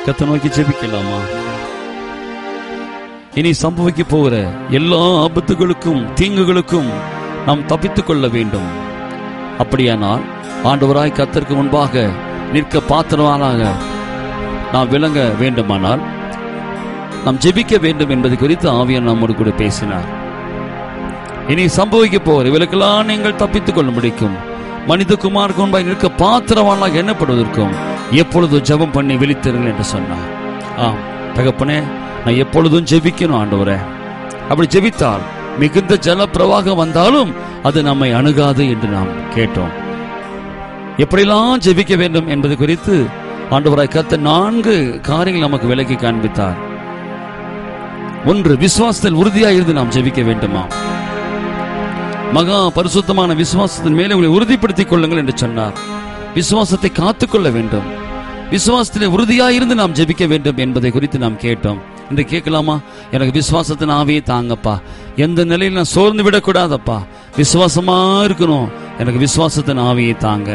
கத்த நோக்கி ஜெபிக்கலாமா இனி சம்பவிக்க போகிற எல்லா ஆபத்துகளுக்கும் தீங்குகளுக்கும் நாம் தப்பித்துக் கொள்ள வேண்டும் அப்படியானால் ஆண்டவராய் கத்தருக்கு முன்பாக நிற்க பாத்திரவானாக நாம் விளங்க வேண்டுமானால் நாம் ஜெபிக்க வேண்டும் என்பது குறித்து ஆவியார் நம்மோடு கூட பேசினார் இனி சம்பவிக்க போகிற இவளுக்கெல்லாம் நீங்கள் தப்பித்துக் கொள்ள முடிக்கும் மனிதகுமாருக்கு முன்பாக நிற்க பாத்திரவானாக எண்ணப்படுவதற்கும் எப்பொழுது ஜெபம் பண்ணி விழித்தீர்கள் என்று சொன்னார் ஆம் தகப்பனே நான் எப்பொழுதும் ஜெபிக்கணும் ஆண்டவரே அப்படி ஜெபித்தால் மிகுந்த ஜல பிரவாகம் வந்தாலும் அது நம்மை அணுகாது என்று நாம் கேட்டோம் எப்படியெல்லாம் ஜெபிக்க வேண்டும் என்பது குறித்து ஆண்டவராய் கத்த நான்கு காரியங்கள் நமக்கு விலக்கி காண்பித்தார் ஒன்று விசுவாசத்தில் உறுதியாக இருந்து நாம் ஜெபிக்க வேண்டுமா மகா பரிசுத்தமான விசுவாசத்தின் மேலே உங்களை உறுதிப்படுத்திக் கொள்ளுங்கள் என்று சொன்னார் விசுவாசத்தை காத்துக்கொள்ள வேண்டும் விசுவாசத்திலே உறுதியாக இருந்து நாம் ஜெபிக்க வேண்டும் என்பதை குறித்து நாம் கேட்டோம் இன்று கேட்கலாமா எனக்கு விசுவாசத்தின் ஆவியை தாங்கப்பா எந்த நிலையில் நான் சோர்ந்து விடக்கூடாதப்பா விசுவாசமா இருக்கணும் எனக்கு விசுவாசத்தின் ஆவியை தாங்க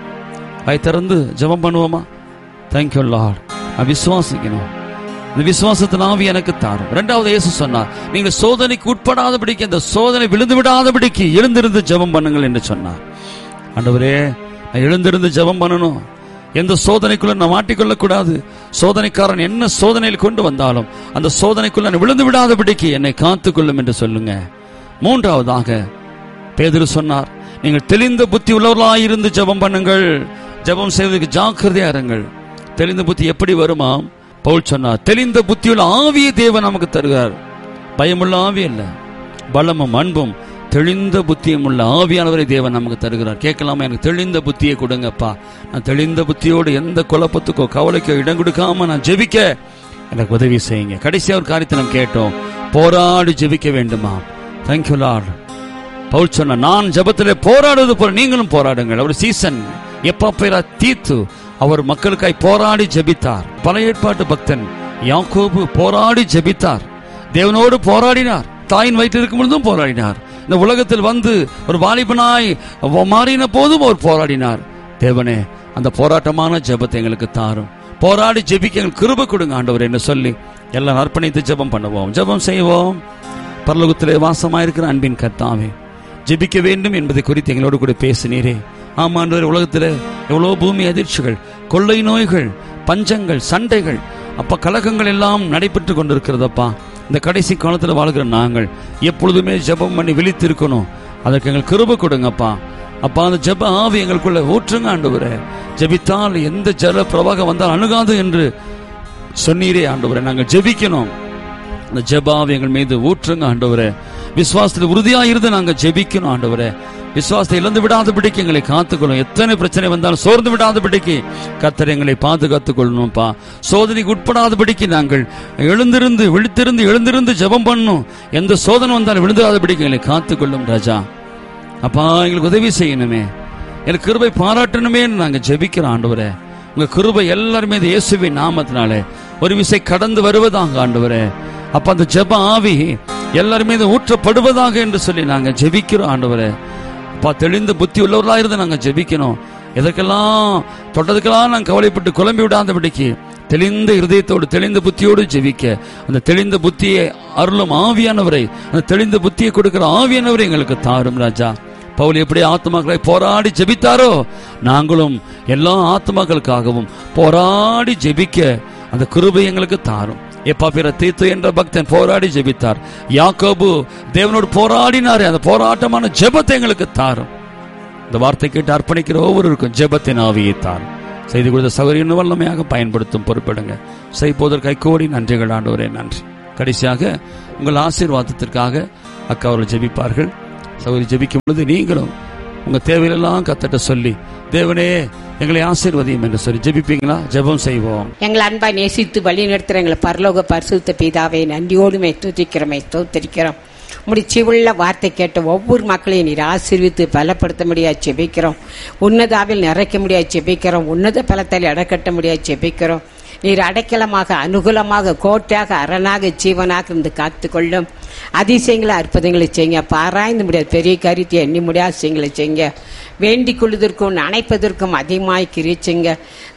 வாய் திறந்து ஜெபம் பண்ணுவோமா தேங்க்யூ லார்ட் நான் விசுவாசிக்கணும் இந்த விசுவாசத்தின் ஆவி எனக்கு தாரும் இரண்டாவது இயேசு சொன்னார் நீங்கள் சோதனைக்கு உட்படாதபடிக்கு இந்த சோதனை விழுந்து விடாதபடிக்கு எழுந்திருந்து ஜெபம் பண்ணுங்கள் என்று சொன்னார் ஆண்டவரே நான் எழுந்திருந்து ஜெபம் பண்ணணும் எந்த சோதனைக்குள்ள நான் மாட்டிக்கொள்ள கூடாது சோதனைக்காரன் என்ன சோதனையில் கொண்டு வந்தாலும் அந்த சோதனைக்குள்ள நான் விழுந்து விடாதபடிக்கு என்னை காத்துக்கொள்ளும் என்று சொல்லுங்க மூன்றாவதாக பேதுரு சொன்னார் நீங்கள் தெளிந்த புத்தி உள்ளவர்களாயிருந்து ஜெபம் பண்ணுங்கள் ஜெபம் செய்வதற்கு ஜாக்கிரதையா இருங்கள் தெளிந்த புத்தி எப்படி வருமாம் பவுல் சொன்னார் தெளிந்த புத்தியுள்ள ஆவியை தேவன் நமக்கு தருகிறார் பயமுள்ள ஆவி அல்ல பலமும் அன்பும் தெளிந்த புத்தியும் உள்ள ஆவியானவரை தேவன் நமக்கு தருகிறார் கேட்கலாமா எனக்கு தெளிந்த புத்தியை கொடுங்கப்பா நான் தெளிந்த புத்தியோடு எந்த குழப்பத்துக்கோ கவலைக்கோ இடம் கொடுக்காம நான் ஜெபிக்க எனக்கு உதவி செய்யுங்க கடைசியா ஒரு காரியத்தை நாம் கேட்டோம் போராடி ஜெபிக்க வேண்டுமா தேங்க்யூ லார்ட் பவுல் சொன்ன நான் ஜெபத்திலே போராடுவது போல நீங்களும் போராடுங்கள் அவர் சீசன் எப்ப பேரா தீத்து அவர் மக்களுக்காய் போராடி ஜெபித்தார் பல ஏற்பாட்டு பக்தன் யாக்கோபு போராடி ஜெபித்தார் தேவனோடு போராடினார் தாயின் வயிற்றில் இருக்கும் பொழுதும் போராடினார் இந்த உலகத்தில் வந்து ஒரு வாலிபனாய் மாறின போதும் அவர் போராடினார் தேவனே அந்த போராட்டமான ஜெபத்தை எங்களுக்கு தாரும் போராடி ஜெபிக்க எங்களுக்கு கிருப கொடுங்க ஆண்டவர் என்று சொல்லி எல்லாம் அர்ப்பணித்து ஜெபம் பண்ணுவோம் ஜெபம் செய்வோம் பரலோகத்திலே வாசமாயிருக்கிற அன்பின் கர்த்தாவே ஜெபிக்க வேண்டும் என்பதை குறித்து எங்களோடு கூட பேசினீரே ஆமாண்டவர் உலகத்தில் எவ்வளோ பூமி அதிர்ச்சிகள் கொள்ளை நோய்கள் பஞ்சங்கள் சண்டைகள் அப்ப கலகங்கள் எல்லாம் நடைபெற்று கொண்டிருக்கிறதப்பா இந்த கடைசி காலத்தில் வாழ்கிற நாங்கள் எப்பொழுதுமே ஜெபம் பண்ணி விழித்திருக்கணும் அதற்கு எங்கள் கிருப கொடுங்கப்பா அப்பா அந்த ஜெப ஆவி எங்களுக்குள்ள ஊற்றுங்க ஆண்டவரே ஜெபித்தால் எந்த ஜல பிரவாகம் வந்தால் அணுகாது என்று சொன்னீரே ஆண்டவரே நாங்கள் ஜெபிக்கணும் அந்த ஜெபாவை எங்கள் மீது ஊற்றுங்க ஆண்டவரே விசுவாசத்தில் உறுதியாக இருந்து நாங்கள் ஜெபிக்கணும் ஆண்டவரே விசுவாசத்தை இழந்து விடாதபடிக்கு எங்களை காத்துக்கொள்ளும் எத்தனை பிரச்சனை வந்தாலும் சோர்ந்து விடாதபடிக்கு கத்தர் எங்களை பாதுகாத்துக் கொள்ளணும்ப்பா சோதனைக்கு உட்படாதபடிக்கு நாங்கள் எழுந்திருந்து விழித்திருந்து எழுந்திருந்து ஜெபம் பண்ணணும் எந்த சோதனை வந்தாலும் விழுந்துடாதபடிக்கு எங்களை காத்துக்கொள்ளும் ராஜா அப்பா எங்களுக்கு உதவி செய்யணுமே எனக்கு கிருபை பாராட்டணுமே நாங்க ஜெபிக்கிறோம் ஆண்டவரே உங்க கிருபை எல்லாருமே இந்த இயேசுவின் நாமத்தினாலே ஒரு விசை கடந்து வருவதாக ஆண்டவரே அப்ப அந்த ஜெப ஆவி எல்லாருமே இது ஊற்றப்படுவதாக என்று சொல்லி நாங்க ஜெபிக்கிறோம் ஆண்டவரே அப்பா தெளிந்த புத்தி உள்ளவர்களா இருந்து நாங்க ஜெபிக்கணும் எதற்கெல்லாம் தொட்டதுக்கெல்லாம் நாங்கள் கவலைப்பட்டு குழம்பி விடாதபடிக்கு தெளிந்த இருதயத்தோடு தெளிந்த புத்தியோடு ஜெபிக்க அந்த தெளிந்த புத்தியை அருளும் ஆவியானவரை அந்த தெளிந்த புத்தியை கொடுக்கிற ஆவியானவரை எங்களுக்கு தாரும் ராஜா பவுல் எப்படி ஆத்மாக்களை போராடி ஜெபித்தாரோ நாங்களும் எல்லா ஆத்மாக்களுக்காகவும் போராடி ஜெபிக்க அந்த கிருபை எங்களுக்கு தாரும் எப்பா பிற தீத்து என்ற பக்தன் போராடி ஜெபித்தார் யாக்கோபு தேவனோடு போராடினாரே அந்த போராட்டமான ஜெபத்தை எங்களுக்கு தாரும் இந்த வார்த்தை கேட்டு அர்ப்பணிக்கிற ஒவ்வொருவருக்கும் ஜெபத்தின் ஆவியை தாரும் செய்து கொடுத்த சௌகரியம் வல்லமையாக பயன்படுத்தும் பொறுப்பிடுங்க செய்போதற்கு கைகோடி நன்றிகள் ஆண்டவரே நன்றி கடைசியாக உங்கள் ஆசீர்வாதத்திற்காக அக்கா அவர்கள் ஜெபிப்பார்கள் சௌகரி ஜெபிக்கும் பொழுது நீங்களும் உங்க தேவையிலெல்லாம் கத்தட்ட சொல்லி தேவனே எங்களை ஆசீர்வதியும் என்று சொல்லி ஜெபிப்பீங்களா ஜெபம் செய்வோம் எங்களை அன்பாய் நேசித்து வழி நடத்துகிற எங்களை பரலோக பரிசுத்த பிதாவை நன்றியோடுமே துதிக்கிறோமே ஸ்தோத்திரிக்கிறோம் முடிச்சிவுள்ள வார்த்தை கேட்ட ஒவ்வொரு மக்களையும் நீர் ஆசீர்வித்து பலப்படுத்த முடியாது செபிக்கிறோம் உன்னதாவில் நிறைக்க முடியாது செபிக்கிறோம் உன்னத பலத்தால் இடக்கட்ட முடியாது செபிக்கிறோம் நீர் அடைக்கலமாக அனுகூலமாக கோட்டையாக அரணாக ஜீவனாக இருந்து காத்துக்கொள்ளும் அதிசயங்களை அற்புதங்களை செய்யுங்க பாராய்ந்து முடியாது பெரிய காரியத்தை எண்ணி முடியாத விஷயங்களை செய்யுங்க வேண்டிக் கொள்வதற்கும் நினைப்பதற்கும் அதிகமாய் கிரிச்சுங்க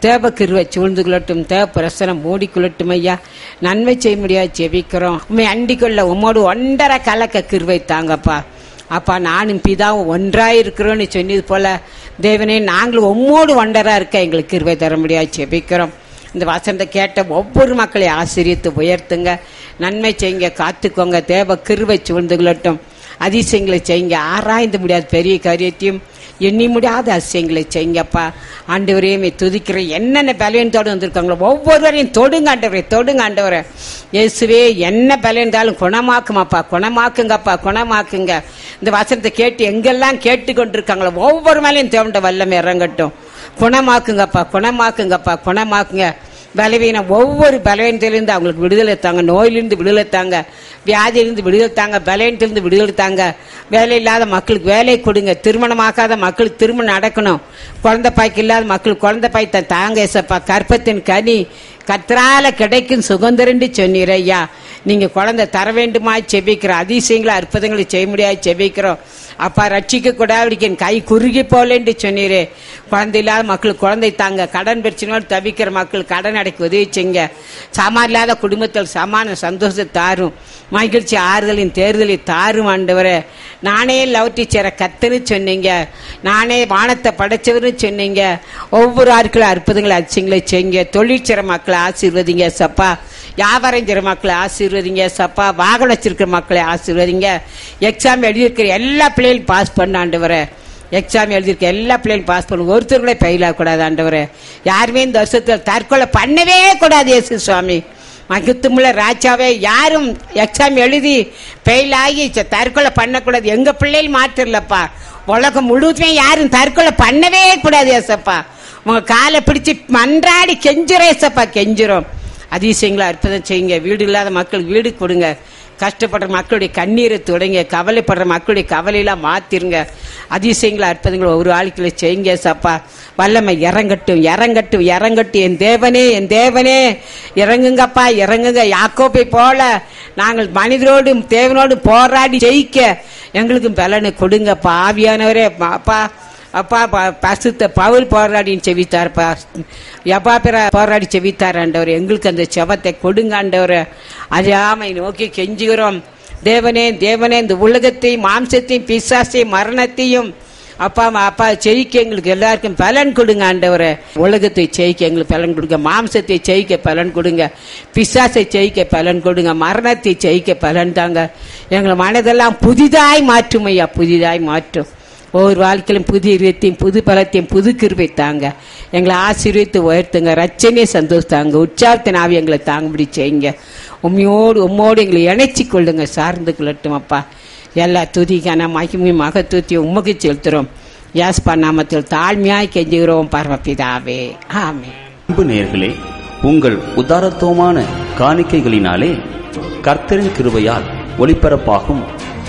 தேவ கிருவை சூழ்ந்து கொள்ளட்டும் தேவ பிரசனம் மூடிக்கொள்ளட்டும் ஐயா நன்மை செய்ய முடியாது ஜெபிக்கிறோம் உண்மை அண்டிக்கொள்ள உம்மோடு ஒன்றரை கலக்க கிருவை தாங்கப்பா அப்பா நானும் பிதாவும் ஒன்றாய் இருக்கிறோன்னு சொன்னது போல தேவனே நாங்களும் உம்மோடு ஒன்றரா இருக்க எங்களுக்கு கிருவை தர முடியாது ஜெபிக்கிறோம் இந்த வசனத்தை கேட்ட ஒவ்வொரு மக்களையும் ஆசிரியத்து உயர்த்துங்க நன்மை செய்யுங்க காத்துக்கோங்க தேவ கிருவை சூழ்ந்து கொள்ளட்டும் அதிசயங்களை செய்யுங்க ஆராய்ந்து முடியாத பெரிய காரியத்தையும் எண்ணி முடியாத அதிசயங்களை செய்யுங்கப்பா ஆண்டவரையுமே துதிக்கிற என்னென்ன பலவீனத்தோடு வந்திருக்காங்களோ ஒவ்வொருவரையும் தொடுங்க ஆண்டவரே தொடுங்க ஆண்டவரை இயேசுவே என்ன பலன் இருந்தாலும் குணமாக்குமாப்பா குணமாக்குங்கப்பா குணமாக்குங்க இந்த வசனத்தை கேட்டு எங்கெல்லாம் கேட்டு கொண்டிருக்காங்களோ ஒவ்வொரு மேலேயும் தேவண்ட வல்லமை இறங்கட்டும் குணமாக்குங்கப்பா குணமாக்குங்கப்பா குணமாக்குங்க பலவீனம் ஒவ்வொரு பலவீனத்திலிருந்து அவங்களுக்கு விடுதலை தாங்க நோயிலிருந்து விடுதலை தாங்க வியாதியிலிருந்து விடுதலை தாங்க பலவீனத்திலிருந்து விடுதலை தாங்க வேலை இல்லாத மக்களுக்கு வேலை கொடுங்க திருமணமாக்காத மக்களுக்கு திருமணம் நடக்கணும் குழந்தை பாய்க்கு இல்லாத மக்களுக்கு குழந்தை பாய் தான் தாங்க ஏசப்பா கற்பத்தின் கனி கத்ரால கிடைக்கும் சுதந்திரண்டு சொன்னீர் ஐயா நீங்க குழந்தை தர வேண்டுமா செபிக்கிறோம் அதிசயங்களை அற்புதங்களை செய்ய முடியாது செபிக்கிறோம் அப்பா ரட்சிக்க கூடாது என் கை குறுகி போலேன்னு சொன்னீரே குழந்தை இல்லாத மக்களுக்கு குழந்தை தாங்க கடன் பிரச்சனையோடு தவிக்கிற மக்கள் கடன் அடைக்க உதவி செய்யுங்க சாமான் இல்லாத குடும்பத்தில் சமான சந்தோஷத்தை தாரும் மகிழ்ச்சி ஆறுதலின் தேர்தலை தாரும் ஆண்டவரே நானே லவ் டீச்சரை கத்துன்னு சொன்னீங்க நானே வானத்தை படைச்சவர்னு சொன்னீங்க ஒவ்வொரு ஆட்களும் அற்புதங்களை அதிசயங்களை செய்யுங்க தொழிற்சிற மக்களை ஆசீர்வதிங்க சப்பா வியாபாரம் செய்கிற மக்களை ஆசீர்வதிங்க சப்பா வாகனம் வச்சிருக்கிற மக்களை ஆசீர்வதிங்க எக்ஸாம் எழுதியிருக்கிற எல்லா பிள்ளைகளும் பாஸ் பண்ண ஆண்டவரே எக்ஸாம் எழுதியிருக்க எல்லா பிள்ளைகளும் பாஸ் பண்ண ஒருத்தர் கூட கூடாது ஆண்டவரே யாருமே இந்த வருஷத்தில் தற்கொலை பண்ணவே கூடாது இயேசு சுவாமி மகித்துமுள்ள ராஜாவே யாரும் எக்ஸாம் எழுதி ஃபெயில் ஆகி ச- தற்கொலை பண்ணக்கூடாது எங்க பிள்ளைகள் மாத்திரலப்பா உலகம் முழுவதுமே யாரும் தற்கொலை பண்ணவே கூடாது ஏசப்பா உங்க காலை பிடிச்சு மன்றாடி கெஞ்சுறோம் ஏசப்பா கெஞ்சுறோம் அதிசயங்களா அற்புதம் செய்யுங்க வீடு இல்லாத மக்களுக்கு வீடு கொடுங்க கஷ்டப்படுற மக்களுடைய கண்ணீரை தொடங்க கவலைப்படுற மக்களுடைய கவலையெல்லாம் மாத்திருங்க அதிசயங்களா அற்புதங்களை ஒரு ஆளுக்குள்ள செய்யுங்க சப்பா வல்லமை இறங்கட்டும் இறங்கட்டும் இறங்கட்டும் என் தேவனே என் தேவனே இறங்குங்கப்பா இறங்குங்க யாக்கோப்பை போல நாங்கள் மனிதரோடும் தேவனோடும் போராடி ஜெயிக்க எங்களுக்கு பலனை கொடுங்கப்பா ஆவியானவரே அப்பா அப்பா ப- பசுத்த பவுல் போராடின்னு செவித்தார்ப்பா எப்பா பிற போராடி செவித்தார் ஆண்டவர் எங்களுக்கு அந்த செவத்தை கொடுங்க ஆண்டவர் அறியாமை நோக்கி கெஞ்சுகிறோம் தேவனே தேவனே இந்த உலகத்தையும் மாம்சத்தையும் பிசாசையும் மரணத்தையும் அப்பா அப்பா ஜெயிக்க எங்களுக்கு எல்லாருக்கும் பலன் கொடுங்க ஆண்டவரே உலகத்தை ஜெயிக்க எங்களுக்கு பலன் கொடுங்க மாம்சத்தை ஜெயிக்க பலன் கொடுங்க பிசாசை ஜெயிக்க பலன் கொடுங்க மரணத்தை ஜெயிக்க பலன் தாங்க எங்களை மனதெல்லாம் புதிதாய் மாற்றும் ஐயா புதிதாய் மாற்றும் ஒவ்வொரு வாழ்க்கையிலும் புது இருத்தையும் புது பலத்தையும் புது கிருபை தாங்க எங்களை ஆசீர்வித்து உயர்த்துங்க ரச்சனையை சந்தோஷத்தாங்க உற்சாகத்தின் ஆவி எங்களை தாங்கும்படி செய்யுங்க உண்மையோடு உம்மோடு எங்களை இணைச்சி கொள்ளுங்க சார்ந்து கொள்ளட்டும் அப்பா எல்லா துதிக்கான மகிமை மகத்துவத்தை உமக்கு செலுத்துறோம் யாஸ்பா நாமத்தில் தாழ்மையாய் கெஞ்சுகிறோம் பரமபிதாவே ஆமே அன்பு நேயர்களே உங்கள் உதாரத்துவமான காணிக்கைகளினாலே கர்த்தரின் கிருபையால் ஒளிபரப்பாகும்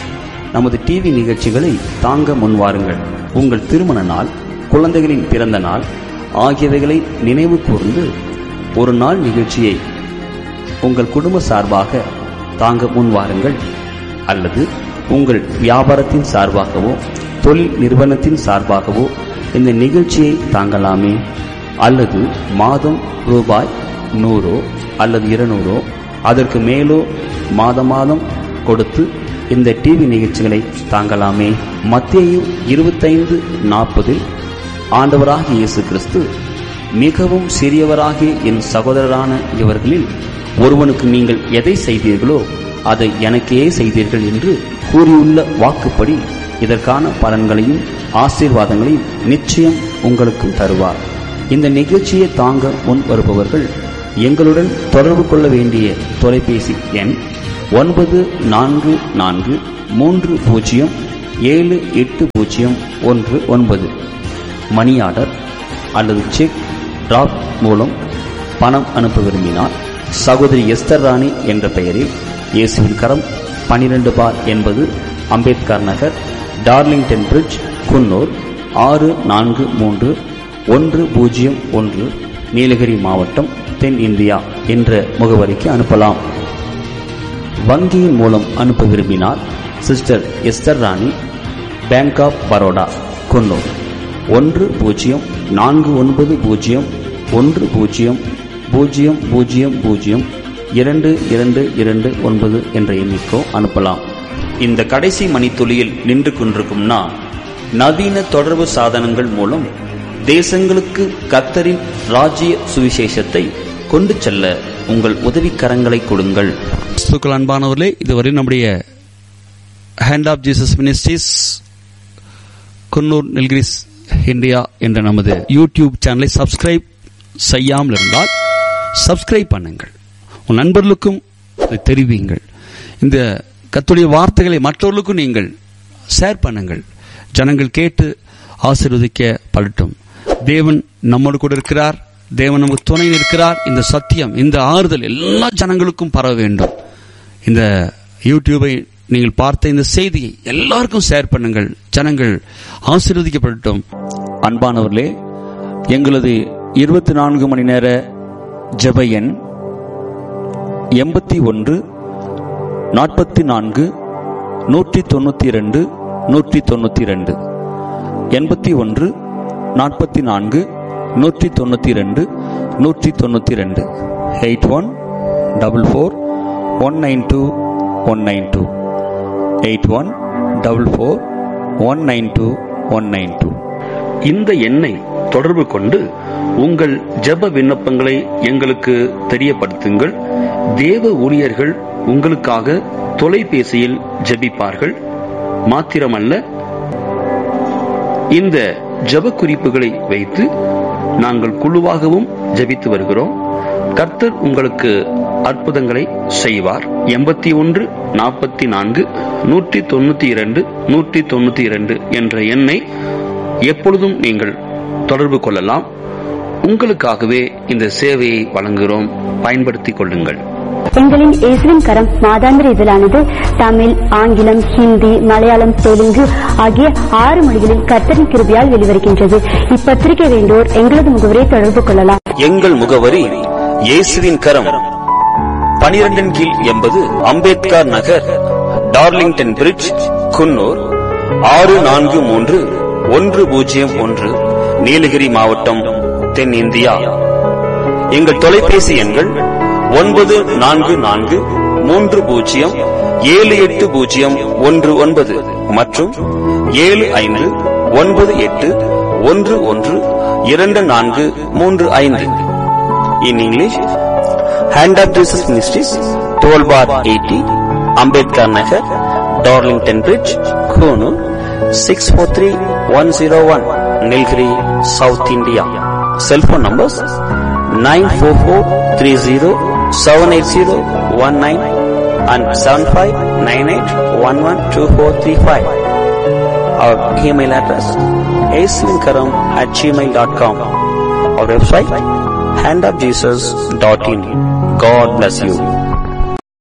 நமது டிவி நிகழ்ச்சிகளை தாங்க முன்வாருங்கள் உங்கள் திருமண நாள் குழந்தைகளின் பிறந்த நாள் ஆகியவைகளை நினைவு கூர்ந்து ஒரு நாள் நிகழ்ச்சியை உங்கள் குடும்ப சார்பாக தாங்க முன்வாருங்கள் அல்லது உங்கள் வியாபாரத்தின் சார்பாகவோ தொழில் நிறுவனத்தின் சார்பாகவோ இந்த நிகழ்ச்சியை தாங்கலாமே அல்லது மாதம் ரூபாய் நூறோ அல்லது இருநூறோ அதற்கு மேலோ மாத மாதம் கொடுத்து இந்த டிவி நிகழ்ச்சிகளை தாங்கலாமே மத்தேயு இருபத்தைந்து நாற்பதில் ஆண்டவராகிய இயேசு கிறிஸ்து மிகவும் சிறியவராகிய என் சகோதரரான இவர்களில் ஒருவனுக்கு நீங்கள் எதை செய்தீர்களோ அதை எனக்கே செய்தீர்கள் என்று கூறியுள்ள வாக்குப்படி இதற்கான பலன்களையும் ஆசீர்வாதங்களையும் நிச்சயம் உங்களுக்கும் தருவார் இந்த நிகழ்ச்சியை தாங்க முன் வருபவர்கள் எங்களுடன் தொடர்பு கொள்ள வேண்டிய தொலைபேசி எண் ஒன்பது நான்கு நான்கு மூன்று பூஜ்ஜியம் ஏழு எட்டு பூஜ்ஜியம் ஒன்று ஒன்பது மணி ஆர்டர் அல்லது செக் டிராப் மூலம் பணம் அனுப்ப விரும்பினால் சகோதரி எஸ்தர் ராணி என்ற பெயரில் இயேசுவின் கரம் பனிரெண்டு பார் என்பது அம்பேத்கர் நகர் டார்லிங்டன் பிரிட்ஜ் குன்னூர் ஆறு நான்கு மூன்று ஒன்று பூஜ்ஜியம் ஒன்று நீலகிரி மாவட்டம் தென் இந்தியா என்ற முகவரிக்கு அனுப்பலாம் வங்கியின் மூலம் அனுப்ப விரும்பினால் sister Esther Rani bank of Baroda Coonoor ஒன்று பூஜ்ஜியம் நான்கு ஒன்பது பூஜ்ஜியம் ஒன்று பூஜ்ஜியம் பூஜ்ஜியம் பூஜ்ஜியம் பூஜ்ஜியம் இரண்டு இரண்டு இரண்டு ஒன்பது என்ற எண்ணிக்கோ அனுப்பலாம் இந்த கடைசி மணித்துளியில் நின்று கொண்டிருக்கும் நான் நவீன தொடர்பு சாதனங்கள் மூலம் தேசங்களுக்கு கத்தரின் ராஜ்ய சுவிசேஷத்தை கொண்டு செல்ல உங்கள் உதவிக்கரங்களை கொடுங்கள் கிறிஸ்துக்கள் அன்பானவர்களே இதுவரை நம்முடைய hand of Jesus ministries Coonoor Nilgiris India என்ற நமது யூடியூப் சேனலை சப்ஸ்கிரைப் செய்யாமல் இருந்தால் சப்ஸ்கிரைப் பண்ணுங்கள் உன் நண்பர்களுக்கும் இதை தெரிவியுங்கள் இந்த கத்துடைய வார்த்தைகளை மற்றவர்களுக்கும் நீங்கள் ஷேர் பண்ணுங்கள் ஜனங்கள் கேட்டு ஆசீர்வதிக்க படட்டும் தேவன் நம்மோடு கூட இருக்கிறார் தேவன் நமக்கு துணை இருக்கிறார் இந்த சத்தியம் இந்த ஆறுதல் எல்லா ஜனங்களுக்கும் பரவ வேண்டும் இந்த யூடியூபை நீங்கள் பார்த்த இந்த செய்தியை எல்லாருக்கும் ஷேர் பண்ணுங்கள் ஜனங்கள் ஆசீர்வதிக்கப்படட்டும் அன்பானவர்களே எங்களது இருபத்தி நான்கு மணி நேர ஜெப எண் எண்பத்தி ஒன்று நாற்பத்தி நான்கு நூற்றி தொண்ணூற்றி ரெண்டு நூற்றி தொண்ணூற்றி ரெண்டு எண்பத்தி ஒன்று நாற்பத்தி நான்கு நூற்றி தொண்ணூற்றி ரெண்டு நூற்றி தொண்ணூற்றி ரெண்டு eight one double four one nine two one nine two eight one double four one nine two one nine two இந்த எண்ணை தொடர்பு கொண்டு உங்கள் ஜெப விண்ணப்பங்களை எங்களுக்கு தெரியப்படுத்துங்கள் தேவ ஊழியர்கள் உங்களுக்காக தொலைபேசியில் ஜெபிப்பார்கள் மாத்திரமல்ல இந்த ஜெப குறிப்புகளை வைத்து நாங்கள் குழுவாகவும் ஜெபித்து வருகிறோம் கர்த்தர் உங்களுக்கு அற்புதங்களை செய்வார் எண்பத்தி ஒன்று நாற்பத்தி நான்கு நூற்றி தொண்ணூத்தி இரண்டு நூற்றி தொண்ணூத்தி இரண்டு என்ற எண்ணை எப்பொழுதும் நீங்கள் தொடர்பு கொள்ளலாம் உங்களுக்காகவே இந்த சேவையை வழங்குகிறோம் பயன்படுத்திக் கொள்ளுங்கள் எங்களின் இயேசுவின் கரம் மாதாந்திர இதழானது தமிழ் ஆங்கிலம் ஹிந்தி மலையாளம் தெலுங்கு ஆகிய ஆறு மொழிகளில் கர்த்தரின் கிருபியால் வெளிவருகின்றது இப்பத்திரிகை வேண்டோர் எங்களது முகவரை தொடர்பு கொள்ளலாம் எங்கள் முகவரி இயேசுவின் கரம் பனிரெண்டின் கீழ் எண்பது அம்பேத்கர் நகர் டார்லிங்டன் பிரிட்ஜ் குன்னூர் ஆறு நான்கு மூன்று ஒன்று பூஜ்ஜியம் ஒன்று நீலகிரி மாவட்டம் தென்னிந்தியா எங்கள் தொலைபேசி எண்கள் ஒன்பது நான்கு நான்கு மூன்று பூஜ்ஜியம் ஏழு எட்டு பூஜ்ஜியம் ஒன்று ஒன்பது மற்றும் ஏழு ஐந்து ஒன்பது எட்டு ஒன்று ஒன்று இரண்டு நான்கு மூன்று ஐந்து in English hand of Jesus ministries twelve bar eighty Ambedkar Nagar Darlington bridge Coonoor six four three one zero one Nilgiri south India cellphone numbers nine four four three zero seven eight zero one nine and seven five nine eight one one two four three five our email address aswinkaram at gmail.com our website handofjesus.in god bless you